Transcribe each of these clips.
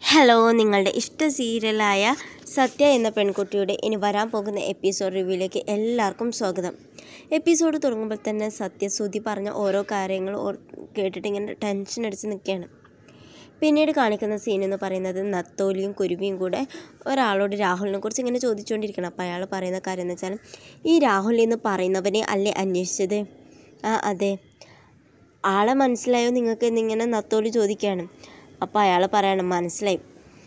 Hello നിങ്ങളുടെ ഇഷ്ട സീരിയലായ സത്യ എന്ന പെൺകുട്ടിയുടെ ഇനി വരാൻ പോകുന്ന എപ്പിസോഡ് റിവ്യൂയിലേക്ക് എല്ലാവർക്കും സ്വാഗതം എപ്പിസോഡ് തുടങ്ങുമ്പോൾ തന്നെ സത്യസൂതി പറഞ്ഞ ഓരോ കാര്യങ്ങൾ ഓർ- കേട്ടിട്ട് ഇങ്ങനെ ടെൻഷൻ അടിച്ച് നിൽക്കുകയാണ് പിന്നീട് കാണിക്കുന്ന സീൻ എന്ന് പറയുന്നത് നത്തോലിയും കുരുവിയും കൂടെ ഒരാളോട് രാഹുലിനെ കുറിച്ച് ഇങ്ങനെ ചോദിച്ചുകൊണ്ടിരിക്കണം അപ്പോൾ അയാൾ പറയുന്ന കാര്യം എന്ന് വെച്ചാൽ ഈ രാഹുൽ എന്ന് പറയുന്നവനെ അല്ലേ അന്വേഷിച്ചത് ആ അതെ ആളെ മനസ്സിലായോ നിങ്ങൾക്ക് എന്നിങ്ങനെ നത്തോലി ചോദിക്കുകയാണ് അപ്പോൾ അയാൾ പറയണം മനസ്സിലായി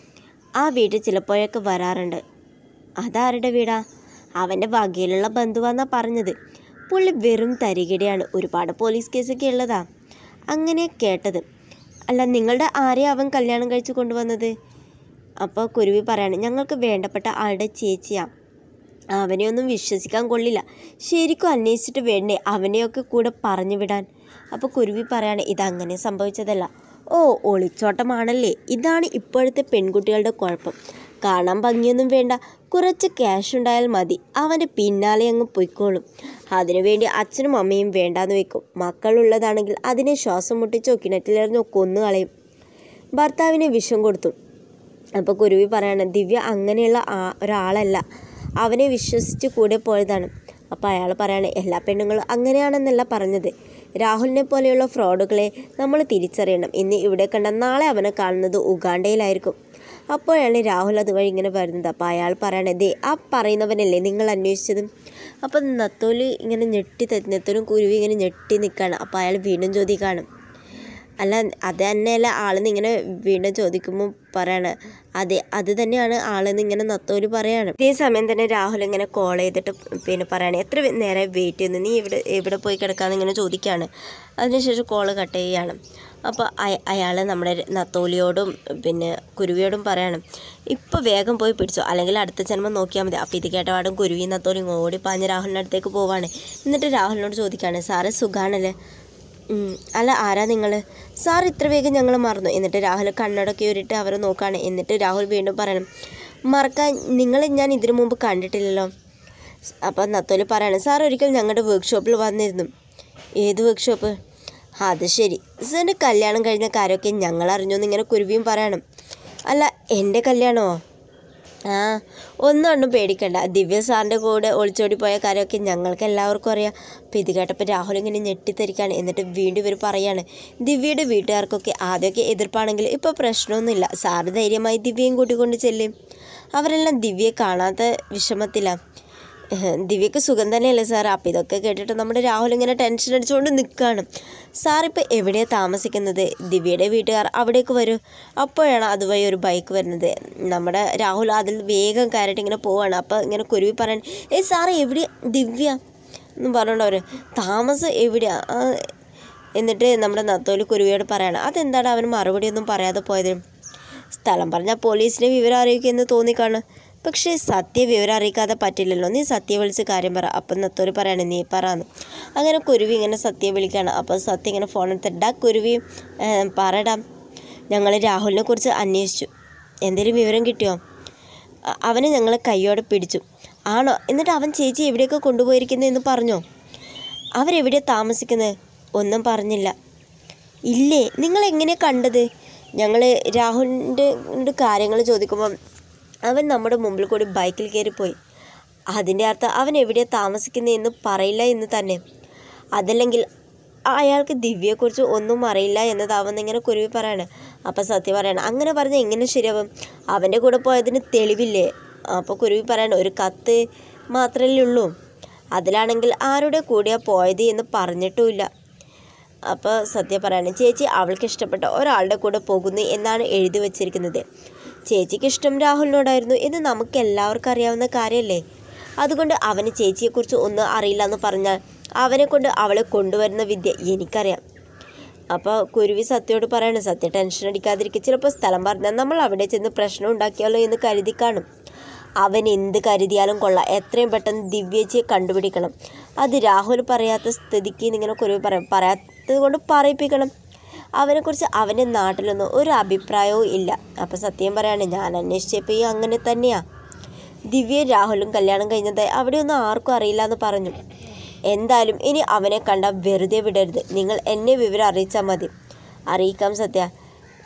ആ വീട്ടിൽ ചിലപ്പോഴൊക്കെ വരാറുണ്ട് അതാരുടെ വീടാ അവൻ്റെ വകയിലുള്ള ബന്ധുവാന്നാ പറഞ്ഞത് പുള്ളി വെറും തരികിടയാണ് ഒരുപാട് പോലീസ് കേസൊക്കെ ഉള്ളതാ അങ്ങനെ കേട്ടത് അല്ല നിങ്ങളുടെ ആരെയാ അവൻ കല്യാണം കഴിച്ച് കൊണ്ടുവന്നത് അപ്പോൾ കുരുവി പറയാണ് ഞങ്ങൾക്ക് വേണ്ടപ്പെട്ട ആളുടെ ചേച്ചിയാ അവനെയൊന്നും വിശ്വസിക്കാൻ കൊള്ളില്ല ശരിക്കും അന്വേഷിച്ചിട്ട് വേണ്ടേ അവനെയൊക്കെ കൂടെ പറഞ്ഞു വിടാൻ അപ്പോൾ കുരുവി പറയാണ് ഇതങ്ങനെ സംഭവിച്ചതല്ല ഓ ഒളിച്ചോട്ടമാണല്ലേ ഇതാണ് ഇപ്പോഴത്തെ പെൺകുട്ടികളുടെ കുഴപ്പം കാണാൻ ഭംഗിയൊന്നും വേണ്ട കുറച്ച് ക്യാഷ് ഉണ്ടായാൽ മതി അവൻ്റെ പിന്നാലെ അങ്ങ് പൊയ്ക്കോളും അതിനുവേണ്ടി അച്ഛനും അമ്മയും വേണ്ടാന്ന് വെക്കും മക്കളുള്ളതാണെങ്കിൽ അതിനെ ശ്വാസം മുട്ടിച്ചോ കിണറ്റിലെറിഞ്ഞോ കൊന്നു കളയും ഭർത്താവിന് വിഷം കൊടുത്തു അപ്പോൾ കുരുവി പറയാണ് ദിവ്യ അങ്ങനെയുള്ള ആ- ഒരാളല്ല അവനെ വിശ്വസിച്ച് കൂടെ പോയതാണ് അപ്പോൾ അയാൾ പറയാണ് എല്ലാ പെണ്ണുങ്ങളും അങ്ങനെയാണെന്നല്ല പറഞ്ഞത് രാഹുലിനെ പോലെയുള്ള ഫ്രോഡുകളെ നമ്മൾ തിരിച്ചറിയണം ഇന്ന് ഇവിടെ കണ്ട നാളെ അവനെ കാണുന്നത് ഉഗാണ്ടയിലായിരിക്കും അപ്പോഴാണ് രാഹുൽ അതുവഴി ഇങ്ങനെ വരുന്നത് അപ്പോൾ അയാൾ പറയണേ ദേ ആ പറയുന്നവനല്ലേ നിങ്ങൾ അന്വേഷിച്ചത് അപ്പം നത്തോലി ഇങ്ങനെ ഞെട്ടി നെത്തോലും കുരുവി ഇങ്ങനെ ഞെട്ടി നിൽക്കുകയാണ് അപ്പോൾ അയാൾ വീണ്ടും ചോദിക്കുകയാണ് അല്ല അത് തന്നെയല്ല ആളെന്ന് ഇങ്ങനെ വീണ്ടും ചോദിക്കുമ്പോൾ പറയാണ് അതെ അത് തന്നെയാണ് ആളെന്ന് ഇങ്ങനെ നത്തോലി പറയാണ് ഇതേ സമയം തന്നെ രാഹുൽ ഇങ്ങനെ കോൾ ചെയ്തിട്ട് പിന്നെ പറയാണ് എത്ര നേരം വെയിറ്റ് ചെയ്യുന്നു നീ ഇവിടെ എവിടെ പോയി കിടക്കാന്ന് ഇങ്ങനെ ചോദിക്കുകയാണ് അതിനുശേഷം കോള് കട്ട് ചെയ്യുകയാണ് അപ്പോൾ അയാൾ നമ്മുടെ നത്തോലിയോടും പിന്നെ കുരുവിയോടും പറയാണ് ഇപ്പോൾ വേഗം പോയി പിടിച്ചോ അല്ലെങ്കിൽ അടുത്ത ജന്മം നോക്കിയാൽ മതി അപ്പോൾ ഇത് കേട്ടപാടും കുരുവി നത്തോലിയും ഓടി പാഞ്ഞ് രാഹുലിൻ്റെ അടുത്തേക്ക് പോവാണ് എന്നിട്ട് രാഹുലിനോട് ചോദിക്കുകയാണ് സാറ് സുഖാണല്ലേ ഉം. അല്ല ആരാ നിങ്ങൾ സാർ ഇത്ര വേഗം ഞങ്ങൾ മറന്നു എന്നിട്ട് രാഹുൽ കണ്ണടക്കി ഉരുട്ട് അവരെ നോക്കാണ് എന്നിട്ട് രാഹുൽ വീണ്ടും പറയണം മറക്കാൻ നിങ്ങളെ ഞാൻ ഇതിനു മുമ്പ് കണ്ടിട്ടില്ലല്ലോ അപ്പം നത്തോലി പറയാണ് സാർ ഒരിക്കൽ ഞങ്ങളുടെ വർക്ക്ഷോപ്പിൽ വന്നിരുന്നു ഏത് വർക്ക്ഷോപ്പ് അത് ശരി സാറിൻ്റെ കല്യാണം കഴിഞ്ഞ കാര്യമൊക്കെ ഞങ്ങൾ അറിഞ്ഞു എന്നിങ്ങനെ കുരുവിയും പറയണം അല്ല എൻ്റെ കല്യാണമോ ആ ഒന്നും പേടിക്കണ്ട ദിവ്യ സാറിൻ്റെ കൂടെ ഒളിച്ചോടി പോയ കാര്യമൊക്കെ ഞങ്ങൾക്ക് എല്ലാവർക്കും അറിയാം അപ്പം ഇത് കേട്ടപ്പോൾ രാഹുൽ ഇങ്ങനെ ഞെട്ടിത്തെറിക്കാണ് എന്നിട്ട് വീണ്ടും ഇവർ പറയാണ് ദിവ്യയുടെ വീട്ടുകാർക്കൊക്കെ ആദ്യമൊക്കെ എതിർപ്പാണെങ്കിൽ ഇപ്പോൾ പ്രശ്നമൊന്നുമില്ല സാറ് ധൈര്യമായി ദിവ്യയും കൂട്ടിക്കൊണ്ട് ചെല്ലും അവരെല്ലാം ദിവ്യയെ കാണാത്ത വിഷമത്തിലാണ് ദിവ്യക്ക് സുഖം തന്നെയല്ലേ സാർ അപ്പം ഇതൊക്കെ കേട്ടിട്ട് നമ്മുടെ രാഹുൽ ഇങ്ങനെ ടെൻഷൻ അടിച്ചുകൊണ്ട് നിൽക്കുകയാണ് സാർ ഇപ്പോൾ എവിടെയാണ് താമസിക്കുന്നത് ദിവ്യയുടെ വീട്ടുകാർ അവിടേക്ക് വരൂ അപ്പോഴാണ് അതുവഴി ഒരു ബൈക്ക് വരുന്നത് നമ്മുടെ രാഹുൽ അതിൽ വേഗം കയറിയിട്ട് ഇങ്ങനെ പോവാണ് അപ്പോൾ ഇങ്ങനെ കുരുവി പറയാൻ ഏയ് സാറ് എവിടെ ദിവ്യ എന്ന് പറഞ്ഞോണ്ടവർ താമസം എവിടെയാ ആ, എന്നിട്ട് നമ്മുടെ നത്തോലി കുരുവിയോട് പറയാണ് അതെന്താണ് അവൻ മറുപടിയൊന്നും പറയാതെ പോയത് സ്ഥലം പറഞ്ഞാൽ പോലീസിനെ വിവരം അറിയിക്കുമെന്ന് തോന്നിക്കാണ് പക്ഷേ സത്യ വിവരം അറിയിക്കാതെ പറ്റില്ലല്ലോ നീ സത്യ വിളിച്ച് കാര്യം പറ അപ്പം നത്തോര് പറയാണ് നീ പറയാന്ന് അങ്ങനെ കുരുവി ഇങ്ങനെ സത്യ വിളിക്കുകയാണ് അപ്പോൾ സത്യ ഇങ്ങനെ ഫോൺ എടുത്തിട്ട് ഡാ കുരുവി ഏ, പറടാ ഞങ്ങൾ രാഹുലിനെ കുറിച്ച് അന്വേഷിച്ചു എന്തെങ്കിലും വിവരം കിട്ടിയോ അ- അവനെ ഞങ്ങൾ കൈയോടെ പിടിച്ചു ആണോ എന്നിട്ട് അവൻ ചേച്ചി എവിടെയൊക്കെ കൊണ്ടുപോയിരിക്കുന്നത് എന്ന് പറഞ്ഞോ അവരെവിടെയാണ് താമസിക്കുന്നത് ഒന്നും പറഞ്ഞില്ല ഇല്ലേ നിങ്ങൾ എങ്ങനെ കണ്ടത് ഞങ്ങൾ രാഹുലിൻ്റെ കാര്യങ്ങൾ ചോദിക്കുമ്പം അവൻ നമ്മുടെ മുമ്പിൽ കൂടി ബൈക്കിൽ കയറിപ്പോയി അതിൻ്റെ അർത്ഥം അവൻ എവിടെയാണ് താമസിക്കുന്നതെന്ന് പറയില്ല എന്ന് തന്നെ അതല്ലെങ്കിൽ അയാൾക്ക് ദിവ്യയെക്കുറിച്ച് ഒന്നും അറിയില്ല എന്നതാവുന്ന ഇങ്ങനെ കുരുവി പറയാണ് അപ്പം സത്യം പറയണം അങ്ങനെ പറഞ്ഞാൽ എങ്ങനെ ശരിയാവും അവൻ്റെ കൂടെ പോയതിന് തെളിവില്ലേ അപ്പോൾ കുരുവി പറയണം ഒരു കത്ത് മാത്രമല്ലേ ഉള്ളൂ അതിലാണെങ്കിൽ ആരുടെ കൂടെയാണ് പോയത് എന്ന് പറഞ്ഞിട്ടുമില്ല അപ്പോൾ സത്യ പറയാണ് ചേച്ചി അവൾക്ക് ഇഷ്ടപ്പെട്ട ഒരാളുടെ കൂടെ പോകുന്നു എന്നാണ് എഴുതി വച്ചിരിക്കുന്നത് ചേച്ചിക്ക് ഇഷ്ടം രാഹുലിനോടായിരുന്നു ഇത് നമുക്ക് എല്ലാവർക്കും അറിയാവുന്ന കാര്യമല്ലേ അതുകൊണ്ട് അവന് ചേച്ചിയെക്കുറിച്ച് ഒന്നും അറിയില്ല എന്ന് പറഞ്ഞാൽ അവനെ കൊണ്ട് അവളെ കൊണ്ടുവരുന്ന വിദ്യ എനിക്കറിയാം അപ്പോൾ കുരുവി സത്യയോട് പറയാണ് സത്യ ടെൻഷൻ അടിക്കാതിരിക്കുക ചിലപ്പോൾ സ്ഥലം പറഞ്ഞാൽ നമ്മൾ അവിടെ ചെന്ന് പ്രശ്നം ഉണ്ടാക്കിയാലോ എന്ന് കരുതി കാണും അവൻ എന്ത് കരുതിയാലും കൊള്ളാം എത്രയും പെട്ടെന്ന് ദിവ്യേച്ചിയെ കണ്ടുപിടിക്കണം അത് രാഹുൽ പറയാത്ത സ്ഥിതിക്ക് ഇങ്ങനെ കുരുവി പറയാം പറയാത്തത് കൊണ്ട് പറയിപ്പിക്കണം അവനെക്കുറിച്ച് അവൻ്റെ നാട്ടിലൊന്നും ഒരു അഭിപ്രായവും ഇല്ല അപ്പം സത്യം പറയാണ് ഞാൻ അന്വേഷിച്ചപ്പോൾ ഈ അങ്ങനെ തന്നെയാ ദിവ്യയും രാഹുലും കല്യാണം കഴിഞ്ഞതായി അവിടെയൊന്നും ആർക്കും അറിയില്ല എന്ന് പറഞ്ഞു എന്തായാലും ഇനി അവനെ കണ്ടാൽ വെറുതെ വിടരുത് നിങ്ങൾ എന്നെ വിവരം അറിയിച്ചാൽ മതി അറിയിക്കാം സത്യ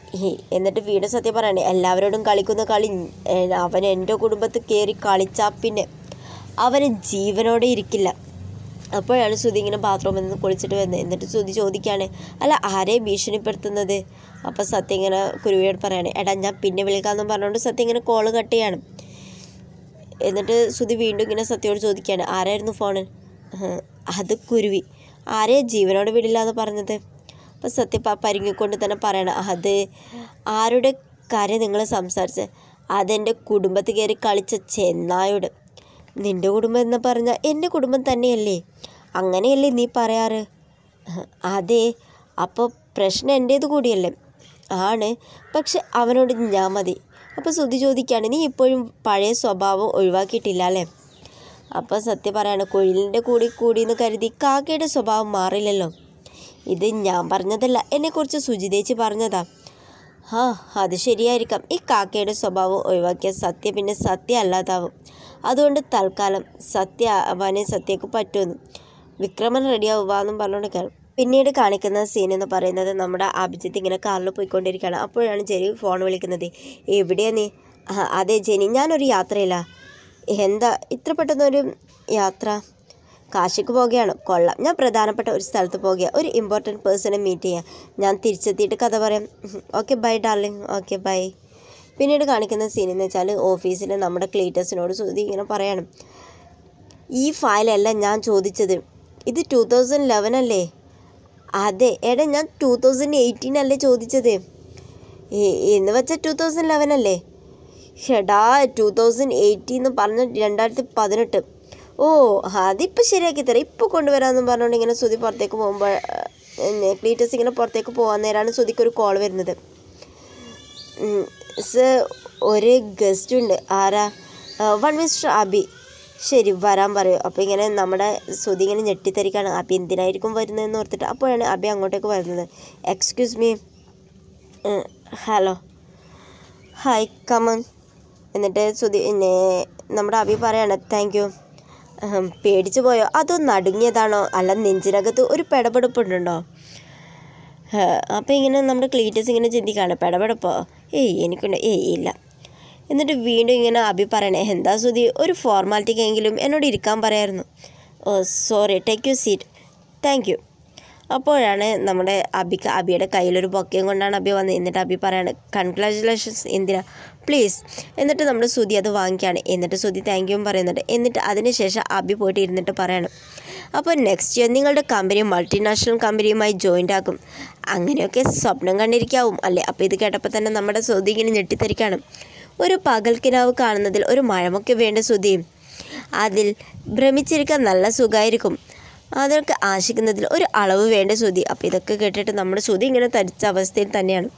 ഈ എന്നിട്ട് വീണ്ടും സത്യം പറയണേ എല്ലാവരോടും കളിക്കുന്ന കളി ഏ, അവൻ എൻ്റെ കുടുംബത്തിൽ കയറി കളിച്ചാൽ പിന്നെ അവന് ജീവനോടെ ഇരിക്കില്ല അപ്പോഴാണ് ശ്രുതി ഇങ്ങനെ ബാത്റൂമിൽ നിന്ന് കുളിച്ചിട്ട് വരുന്നത് എന്നിട്ട് ശ്രുതി ചോദിക്കുകയാണ് അല്ല ആരെ ഭീഷണിപ്പെടുത്തുന്നത് അപ്പോൾ സത്യം ഇങ്ങനെ കുരുവിയോട് പറയാണ് എടാ ഞാൻ പിന്നെ വിളിക്കാമെന്ന് പറഞ്ഞുകൊണ്ട് സത്യം ഇങ്ങനെ കോള് കട്ട് ചെയ്യാണ് എന്നിട്ട് ശ്രുതി വീണ്ടും ഇങ്ങനെ സത്യയോട് ചോദിക്കുകയാണ് ആരായിരുന്നു ഫോണ് "ഹ്, അത് കുരുവി ആരെയാ ജീവനോടെ വിടില്ല എന്ന് പറഞ്ഞത് അപ്പം സത്യ പ- പരുങ്ങിക്കൊണ്ട് തന്നെ പറയണം അത് ആരുടെ കാര്യം നിങ്ങൾ സംസാരിച്ചത് അതെൻ്റെ കുടുംബത്തിൽ കയറി കളിച്ച ചെന്നായോട് നിൻ്റെ കുടുംബം എന്ന് പറഞ്ഞാൽ എൻ്റെ കുടുംബം തന്നെയല്ലേ അങ്ങനെയല്ലേ നീ പറയാറ് "ഹ്, അതെ അപ്പോൾ പ്രശ്നം എൻ്റേത് കൂടിയല്ലേ ആണ് പക്ഷെ അവനോട് ഞാൻ മതി അപ്പോൾ ശ്രുതി ചോദിക്കുകയാണ് നീ ഇപ്പോഴും പഴയ സ്വഭാവം ഒഴിവാക്കിയിട്ടില്ല അല്ലേ അപ്പോൾ സത്യം പറയാണ് കുഴിലിൻ്റെ കൂടി കൂടി എന്ന് കരുതി കാക്കയുടെ സ്വഭാവം മാറില്ലല്ലോ ഇത് ഞാൻ പറഞ്ഞതല്ല എന്നെക്കുറിച്ച് സുജിതേച്ചി പറഞ്ഞതാ ആ അത് ശരിയായിരിക്കാം ഈ കാക്കയുടെ സ്വഭാവം ഒഴിവാക്കിയ സത്യ പിന്നെ സത്യ അല്ലാതാവും അതുകൊണ്ട് തൽക്കാലം സത്യ അവനെ സത്യക്ക് പറ്റുമെന്ന് വിക്രമൻ റെഡിയാവുകയെന്നും പറഞ്ഞുകൊണ്ട് കേൾക്കും പിന്നീട് കാണിക്കുന്ന സീൻ എന്ന് പറയുന്നത് നമ്മുടെ അഭിജിത്ത് ഇങ്ങനെ കാറിൽ പോയിക്കൊണ്ടിരിക്കുകയാണ് അപ്പോഴാണ് ജെനി ഫോൺ വിളിക്കുന്നത് എവിടെയാ നീ ആ അതെ ജെനി ഞാനൊരു യാത്രയില്ല എന്താ ഇത്ര പെട്ടെന്നൊരു യാത്ര കാശിക്ക് പോകുകയാണ് കൊള്ളാം ഞാൻ പ്രധാനപ്പെട്ട ഒരു സ്ഥലത്ത് പോകുക ഒരു ഇമ്പോർട്ടൻറ്റ് പേഴ്സണെ മീറ്റ് ചെയ്യാം ഞാൻ തിരിച്ചെത്തിയിട്ട് കഥ പറയാം okay bye darling okay bye പിന്നീട് കാണിക്കുന്ന സീൻ എന്ന് വെച്ചാൽ ഓഫീസിൽ നമ്മുടെ ക്ലീറ്റസിനോട് ശ്രുതി ഇങ്ങനെ പറയാണ് ഈ ഫയലല്ല ഞാൻ ചോദിച്ചത് ഇത് ടൂ തൗസൻഡ് ലെവൻ അല്ലേ അതെ എടാ ഞാൻ ടൂ തൗസൻഡ് എയ്റ്റീൻ അല്ലേ ചോദിച്ചത് ഏ- എന്ന് വെച്ചാൽ ടൂ തൗസൻഡ് ലെവൻ അല്ലേ ഷെടാ ടൂ തൗസൻഡ് എയ്റ്റീൻ എന്ന് പറഞ്ഞ രണ്ടായിരത്തി പതിനെട്ട് ഓ അതിപ്പോൾ ശരിയാക്കി തരാം ഇപ്പോൾ കൊണ്ടുവരാമെന്ന് പറഞ്ഞുകൊണ്ട് ഇങ്ങനെ ശ്രുതി പുറത്തേക്ക് പോകുമ്പോൾ ക്ലീറ്റസ് ഇങ്ങനെ പുറത്തേക്ക് പോകാൻ നേരമാണ് ശ്രുതിക്ക് ഒരു കോൾ വരുന്നത് സർ ഒരു ഗസ്റ്റ് ഉണ്ട് ആരാ വൺ മിസ്റ്റർ അബി ശരി വരാൻ പറയൂ അപ്പോൾ ഇങ്ങനെ നമ്മുടെ ശ്രുതി ഇങ്ങനെ ഞെട്ടിത്തരിക്കാണ് അബി എന്തിനായിരിക്കും വരുന്നതെന്ന് ഓർത്തിട്ട് അപ്പോഴാണ് അബി അങ്ങോട്ടേക്ക് വരുന്നത് excuse me hello hi come on എന്നിട്ട് ശ്രുതി പിന്നെ നമ്മുടെ അബി പറയാണ് താങ്ക് യു പേടിച്ചു പോയോ അതോ നടുങ്ങിയതാണോ അല്ല നെഞ്ചിനകത്ത് ഒരു പെടപെടുപ്പുണ്ടോ അപ്പോൾ ഇങ്ങനെ നമ്മുടെ ക്ലീറ്റസ് ഇങ്ങനെ ചിന്തിക്കുകയാണ് പെടപെടപ്പോ ഏയ് എനിക്കുണ്ട് ഏയ് ഇല്ല എന്നിട്ട് വീണ്ടും ഇങ്ങനെ അഭി പറയണേ എന്താ സുധി ഒരു ഫോർമാലിറ്റിക്കെങ്കിലും എന്നോട് ഇരിക്കാൻ പറയായിരുന്നു oh sorry take you seat thank you അപ്പോഴാണ് നമ്മുടെ അബിക്ക് അബിയുടെ കയ്യിലൊരു ബൊക്കയും കൊണ്ടാണ് അബി വന്നത് എന്നിട്ട് അബി പറയാണ് കൺഗ്രാജുലേഷൻസ് എന്തിനാ പ്ലീസ് എന്നിട്ട് നമ്മുടെ സുധി അത് വാങ്ങിക്കുകയാണ് എന്നിട്ട് സുധി താങ്ക് യും പറയുന്നുണ്ട് എന്നിട്ട് അതിനുശേഷം അബി പോയിട്ട് ഇരുന്നിട്ട് പറയണം അപ്പോൾ നെക്സ്റ്റ് ഇയർ നിങ്ങളുടെ കമ്പനി മൾട്ടിനാഷണൽ കമ്പനിയുമായി ജോയിൻ്റ് ആക്കും അങ്ങനെയൊക്കെ സ്വപ്നം കണ്ടിരിക്കാവും അല്ലേ അപ്പോൾ ഇത് കേട്ടപ്പോൾ തന്നെ നമ്മുടെ സുധി ഇങ്ങനെ ഞെട്ടിത്തരിക്കാണ് ഒരു പകൽക്കിനാവ് കാണുന്നതിൽ ഒരു മഴമൊക്കെ വേണ്ട സുധിയും അതിൽ ഭ്രമിച്ചിരിക്കാൻ നല്ല സുഖമായിരിക്കും അതൊക്കെ ആശിക്കുന്നതിൽ ഒരു അളവ് വേണ്ട ശ്രുതി അപ്പോൾ ഇതൊക്കെ കേട്ടിട്ട് നമ്മുടെ ശ്രുതി ഇങ്ങനെ തരിച്ച അവസ്ഥയിൽ തന്നെയാണ്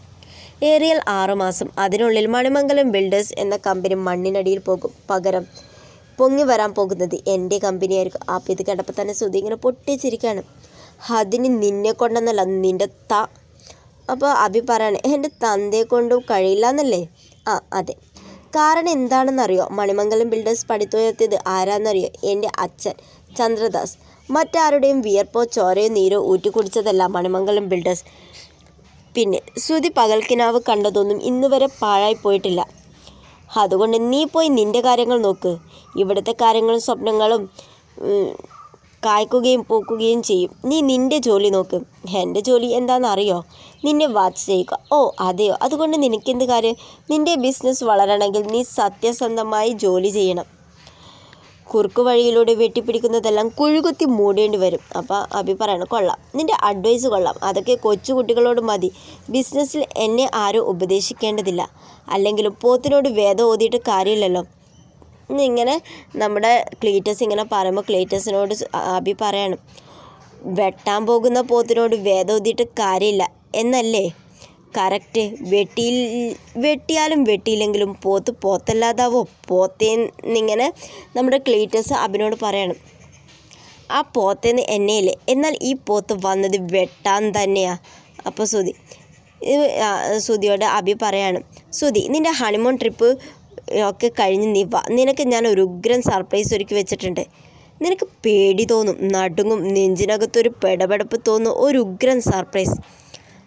ഏറിയാൽ ആറുമാസം അതിനുള്ളിൽ മണിമംഗലം ബിൽഡേഴ്സ് എന്ന കമ്പനി മണ്ണിനടിയിൽ പോകും പകരം പൊങ്ങി വരാൻ പോകുന്നത് എൻ്റെ കമ്പനിയായിരിക്കും അപ്പോൾ ഇത് കേട്ടപ്പോൾ തന്നെ ശ്രുതി ഇങ്ങനെ പൊട്ടിച്ചിരിക്കുകയാണ് അതിന് നിന്നെ കൊണ്ടെന്നല്ല നിൻ്റെ ത അപ്പോൾ അഭി പറയാണ് എൻ്റെ തന്തയെ കൊണ്ടും കഴിയില്ല എന്നല്ലേ ആ അതെ കാരണം എന്താണെന്നറിയോ മണിമംഗലം ബിൽഡേഴ്സ് പടുത്തുയർത്തിയത് ആരാന്നറിയോ എൻ്റെ അച്ഛൻ ചന്ദ്രദാസ് മറ്റാരുടെയും വിയർപ്പോ ചോരയോ നീരോ ഊറ്റിക്കുടിച്ചതല്ല മണിമംഗലം ബിൽഡേഴ്സ് പിന്നെ ശ്രുതി പകൽക്കിനാവ് കണ്ടതൊന്നും ഇന്ന് വരെ പാഴായി പോയിട്ടില്ല അതുകൊണ്ട് നീ പോയി നിൻ്റെ കാര്യങ്ങൾ നോക്ക് ഇവിടുത്തെ കാര്യങ്ങളും സ്വപ്നങ്ങളും ഉം, കായ്ക്കുകയും പൂക്കുകയും ചെയ്യും നീ നിൻ്റെ ജോലി നോക്ക് എൻ്റെ ജോലി എന്താണെന്ന് അറിയോ നിന്നെ വാച്ച് ചെയ്യുക ഓ അതെയോ അതുകൊണ്ട് നിനക്കെന്ത് കാര്യം നിൻ്റെ ബിസിനസ് വളരണമെങ്കിൽ നീ സത്യസന്ധമായി ജോലി ചെയ്യണം കുറുക്കു വഴിയിലൂടെ വെട്ടിപ്പിടിക്കുന്നതെല്ലാം കുഴുകുത്തി മൂടേണ്ടി വരും അപ്പോൾ അഭി പറയണം കൊള്ളാം നിൻ്റെ അഡ്വൈസ് കൊള്ളാം അതൊക്കെ കൊച്ചു കുട്ടികളോട് മതി ബിസിനസ്സിൽ എന്നെ ആരും ഉപദേശിക്കേണ്ടതില്ല അല്ലെങ്കിലും പോത്തിനോട് വേദം ഓതിയിട്ട് കാര്യമില്ലല്ലോ ഇങ്ങനെ നമ്മുടെ ക്ലീറ്റസ് ഇങ്ങനെ പറയുമ്പോൾ ക്ലീറ്റസിനോട് സ് അഭി പറയണം വെട്ടാൻ പോകുന്ന പോത്തിനോട് വേദം ഓതിയിട്ട് കാര്യമില്ല എന്നല്ലേ കറക്റ്റ് വെട്ടിയിൽ വെട്ടിയാലും വെട്ടിയില്ലെങ്കിലും പോത്ത് പോത്തല്ലാതാവോ പോത്തേന്നിങ്ങനെ നമ്മുടെ ക്ലീറ്റസ് അഭിനോട് പറയണം ആ പോത്തേന്ന് എന്നെയില്ലേ എന്നാൽ ഈ പോത്ത് വന്നത് വെട്ടാൻ തന്നെയാ അപ്പോൾ സുധി ഇത് ആ, സുധിയോട് അഭി പറയാണ് സുധി നിൻ്റെ ഹണിമൂൺ ട്രിപ്പ് ഒക്കെ കഴിഞ്ഞ് നീ വാ നിനക്ക് ഞാൻ ഒരു ഉഗ്രൻ സർപ്രൈസ് ഒരുക്കി വെച്ചിട്ടുണ്ട് നിനക്ക് പേടി തോന്നും നടുങ്ങും നെഞ്ചിനകത്തൊരു പെടപെടപ്പ് തോന്നും ഒരു ഉഗ്രൻ സർപ്രൈസ്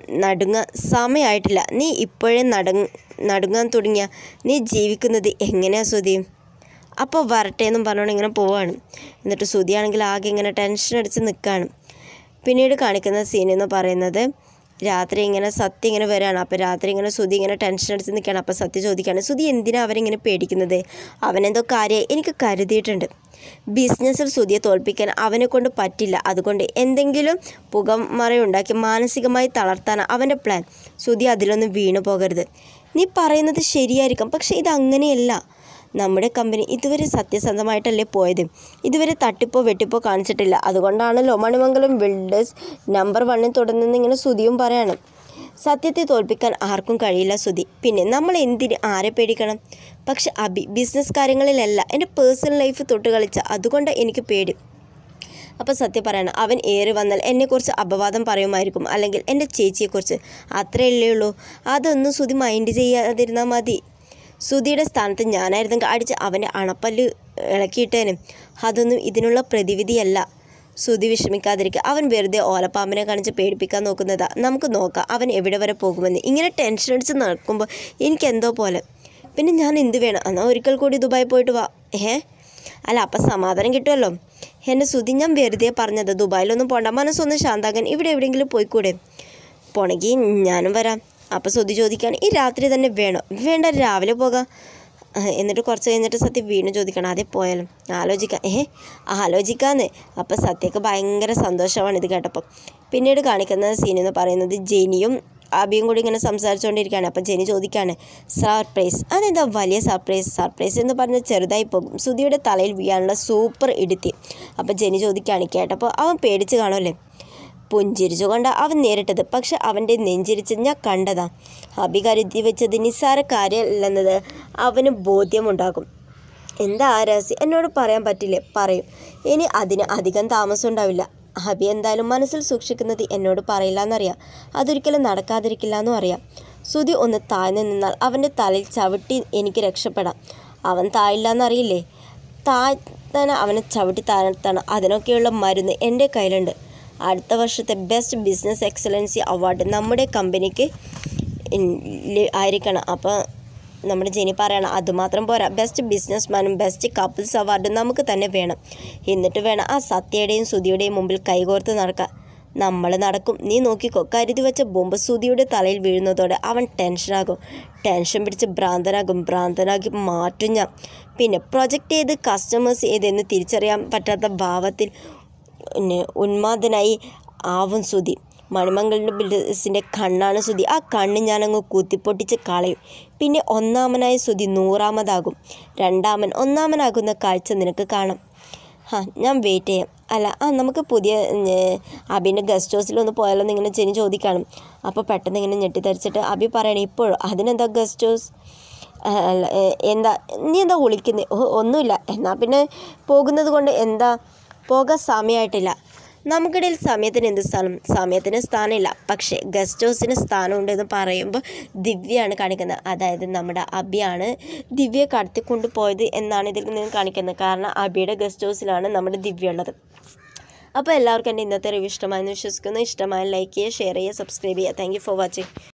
നടുങ്ങ സമയമായിട്ടില്ല നീ ഇപ്പോഴേ നടങ് നടുങ്ങാൻ തുടങ്ങിയ നീ ജീവിക്കുന്നത് എങ്ങനെയാ സുധി അപ്പോൾ വരട്ടെ എന്നും പറഞ്ഞുകൊണ്ട് ഇങ്ങനെ പോവാണ് എന്നിട്ട് സുധിയാണെങ്കിൽ ആകെ ഇങ്ങനെ ടെൻഷൻ അടിച്ച് നിൽക്കുകയാണ് പിന്നീട് കാണിക്കുന്ന സീൻ എന്ന് പറയുന്നത് രാത്രി ഇങ്ങനെ സത്യ ഇങ്ങനെ വരികയാണ് അപ്പോൾ രാത്രി ഇങ്ങനെ സുധി ഇങ്ങനെ ടെൻഷൻ അടിച്ച് നിൽക്കുകയാണ് അപ്പോൾ സത്യ ചോദിക്കുകയാണ് സുധി എന്തിനാ അവരിങ്ങനെ പേടിക്കുന്നത് അവനെന്തോ കാര്യം എനിക്ക് കരുതിയിട്ടുണ്ട് ബിസിനസ്സിൽ സുധിയെ തോൽപ്പിക്കാൻ അവനെ കൊണ്ട് പറ്റില്ല അതുകൊണ്ട് എന്തെങ്കിലും പുകമറയുണ്ടാക്കി മാനസികമായി തളർത്താൻ അവൻ്റെ പ്ലാൻ സുധി അതിലൊന്നും വീണു പോകരുത് നീ പറയുന്നത് ശരിയായിരിക്കും പക്ഷേ ഇത് അങ്ങനെയല്ല നമ്മുടെ കമ്പനി ഇതുവരെ സത്യസന്ധമായിട്ടല്ലേ പോയത് ഇതുവരെ തട്ടിപ്പോ വെട്ടിപ്പോ കാണിച്ചിട്ടില്ല അതുകൊണ്ടാണല്ലോ മണിമംഗലം ബിൽഡേഴ്സ് നമ്പർ വണ്ണിൽ തുടർന്ന് ഇങ്ങനെ സുതിയും പറയാണ് സത്യത്തെ തോൽപ്പിക്കാൻ ആർക്കും കഴിയില്ല സുതി പിന്നെ നമ്മൾ എന്തിന് ആരെ പേടിക്കണം പക്ഷെ അബി ബിസിനസ് കാര്യങ്ങളിലല്ല എൻ്റെ പേഴ്സണൽ ലൈഫ് തൊട്ട് കളിച്ച അതുകൊണ്ട് എനിക്ക് പേടി അപ്പോൾ സത്യം പറയണം അവൻ ഏറി വന്നാൽ എന്നെക്കുറിച്ച് അപവാദം പറയുമായിരിക്കും അല്ലെങ്കിൽ എൻ്റെ ചേച്ചിയെക്കുറിച്ച് അത്രയല്ലേ ഉള്ളൂ അതൊന്നും സുതി മൈൻഡ് ചെയ്യാതിരുന്നാൽ മതി സുധിയുടെ സ്ഥാനത്ത് ഞാനായിരുന്നെങ്കിൽ അടിച്ച് അവൻ്റെ അണപ്പല്ല് ഇളക്കിയിട്ടേനും അതൊന്നും ഇതിനുള്ള പ്രതിവിധിയല്ല സുധി വിഷമിക്കാതിരിക്കുക അവൻ വെറുതെ ഓലപ്പാമ്പിനെ കാണിച്ച് പേടിപ്പിക്കാൻ നോക്കുന്നതാ നമുക്ക് നോക്കാം അവൻ എവിടെ വരെ പോകുമെന്ന് ഇങ്ങനെ ടെൻഷൻ അടിച്ച് നടക്കുമ്പോൾ എനിക്കെന്തോ പോലെ പിന്നെ ഞാൻ എന്ത് വേണം എന്നാൽ ഒരിക്കൽ കൂടി ദുബായി പോയിട്ട് വാ ഏ അല്ല അപ്പം സമാധാനം കിട്ടുമല്ലോ എൻ്റെ സുധി ഞാൻ വെറുതെ പറഞ്ഞത് ദുബായിലൊന്നും പോണ്ട മനസ്സൊന്ന് ശാന്താക്കാൻ ഇവിടെ എവിടെയെങ്കിലും പോയിക്കൂടെ പോണെങ്കിൽ ഞാനും വരാം അപ്പോൾ സുധി ചോദിക്കാൻ ഈ രാത്രി തന്നെ വേണോ വേണ്ട രാവിലെ പോകാം ആ, എന്നിട്ട് കുറച്ച് കഴിഞ്ഞിട്ട് സത്യ വീണ്ടും ചോദിക്കണം അതേ പോയാലും ആലോചിക്കാം ഏഹ് ആലോചിക്കാന്ന് അപ്പോൾ സത്യക്ക് ഭയങ്കര സന്തോഷമാണ് ഇത് കേട്ടപ്പോൾ പിന്നീട് കാണിക്കുന്ന സീൻ എന്ന് പറയുന്നത് ജെനിയും അബിയും കൂടി ഇങ്ങനെ സംസാരിച്ചുകൊണ്ടിരിക്കുകയാണ് അപ്പം ജെനി ചോദിക്കുകയാണ് സർപ്രൈസ് അതെന്താ വലിയ സർപ്രൈസ് സർപ്രൈസ് എന്ന് പറഞ്ഞാൽ ചെറുതായി പോകും സുധിയുടെ തലയിൽ വീഴാനുള്ള സൂപ്പർ ഇടുത്തി അപ്പം ജെനി ചോദിക്കുകയാണ് കേട്ടപ്പോൾ അവൻ പേടിച്ച് കാണുമല്ലേ പുഞ്ചിരിച്ചുകൊണ്ട് അവൻ നേരിട്ടത് പക്ഷെ അവൻ്റെ നെഞ്ചിരിച്ച് ഞാൻ കണ്ടതാ അബി കരുതി വെച്ചത് നിസ്സാര കാര്യമല്ലെന്നത് അവന് ബോധ്യമുണ്ടാകും എന്താ ആ രഹസ്യം എന്നോട് പറയാൻ പറ്റില്ലേ പറയും ഇനി അതിന് അധികം താമസം ഉണ്ടാവില്ല ഹബി എന്തായാലും മനസ്സിൽ സൂക്ഷിക്കുന്നത് എന്നോട് പറയില്ല എന്നറിയാം അതൊരിക്കലും നടക്കാതിരിക്കില്ല എന്നും അറിയാം സുധി ഒന്ന് താഴ്ന്നു നിന്നാൽ അവൻ്റെ തലയിൽ ചവിട്ടി എനിക്ക് രക്ഷപ്പെടാം അവൻ താഴില്ല എന്നറിയില്ലേ താഴ്ത്താൻ അവനെ ചവിട്ടി താഴ്ത്തണം അതിനൊക്കെയുള്ള മരുന്ന് എൻ്റെ കയ്യിലുണ്ട് അടുത്ത വർഷത്തെ ബെസ്റ്റ് ബിസിനസ് എക്സലൻസി അവാർഡ് നമ്മുടെ കമ്പനിക്ക് ഇല്ല- ആയിരിക്കണം അപ്പോൾ നമ്മുടെ ജെനി പറയണം അതുമാത്രം പോരാ ബെസ്റ്റ് ബിസിനസ് മാനും ബെസ്റ്റ് കപ്പിൾസ് അവാർഡും നമുക്ക് തന്നെ വേണം എന്നിട്ട് വേണം ആ സത്യയുടെയും സുധിയുടെയും മുമ്പിൽ കൈകോർത്ത് നടക്കാൻ നമ്മൾ നടക്കും നീ നോക്കിക്കോ കരുതി വെച്ച ബോംബ് സുധിയുടെ തലയിൽ വീഴുന്നതോടെ അവൻ ടെൻഷനാകും ടെൻഷൻ പിടിച്ച് ഭ്രാന്തനാകും ഭ്രാന്തനാക്കി മാറ്റും ഞാൻ പിന്നെ പ്രൊജക്റ്റ് ചെയ്ത് കസ്റ്റമേഴ്സ് ഏതെന്ന് തിരിച്ചറിയാൻ പറ്റാത്ത ഭാവത്തിൽ പിന്നെ ഉന്മാദനായി ആവും സുധി മണിമംഗലിൻ്റെ ബിൽഡേഴ്സിൻ്റെ കണ്ണാണ് സുധി ആ കണ്ണ് ഞാനങ്ങ് കുത്തിപ്പൊട്ടിച്ച് കളയും പിന്നെ ഒന്നാമനായ സുധി നൂറാമതാകും രണ്ടാമൻ ഒന്നാമനാകുന്ന കാഴ്ച നിനക്ക് കാണാം ആ ഞാൻ വെയിറ്റ് ചെയ്യാം അല്ല ആ നമുക്ക് പുതിയ അബിൻ്റെ ഗസ്റ്റ് ഹൗസിലൊന്ന് പോയാലോ എന്ന് ഇങ്ങനെ ചെനി ചോദിക്കണം അപ്പോൾ പെട്ടെന്ന് ഇങ്ങനെ ഞെട്ടിത്തരിച്ചിട്ട് അബി പറയണേ ഇപ്പോഴും അതിനെന്താ ഗസ്റ്റ് ഹൗസ് ആ, അല്ല ഏ, എന്താ നീ എന്താ വിളിക്കുന്നത് ഓ ഒന്നുമില്ല എന്നാൽ പിന്നെ പോകുന്നത് കൊണ്ട് എന്താ പോകാൻ സമയമായിട്ടില്ല നമുക്കിടയിൽ സമയത്തിന് എന്ത് സ്ഥാനം സമയത്തിന് സ്ഥാനമില്ല പക്ഷേ ഗസ്റ്റ് ഹൗസിന് സ്ഥാനമുണ്ട് എന്ന് പറയുമ്പോൾ ദിവ്യയാണ് കാണിക്കുന്നത് അതായത് നമ്മുടെ അബിയാണ് ദിവ്യയെ കടത്തിക്കൊണ്ട് പോയത് എന്നാണ് ഇതിൽ നിന്ന് കാണിക്കുന്നത് കാരണം അബിയുടെ ഗസ്റ്റ് ഹൗസിലാണ് നമ്മുടെ ദിവ്യ ഉള്ളത് അപ്പോൾ എല്ലാവർക്കും എൻ്റെ ഇന്നത്തെ റിവ്യൂ ഇഷ്ടമായെന്ന് വിശ്വസിക്കുന്നു ഇഷ്ടമായ ലൈക്ക് ചെയ്യുക ഷെയർ ചെയ്യുക സബ്സ്ക്രൈബ് ചെയ്യുക താങ്ക് യു ഫോർ വാച്ചിങ്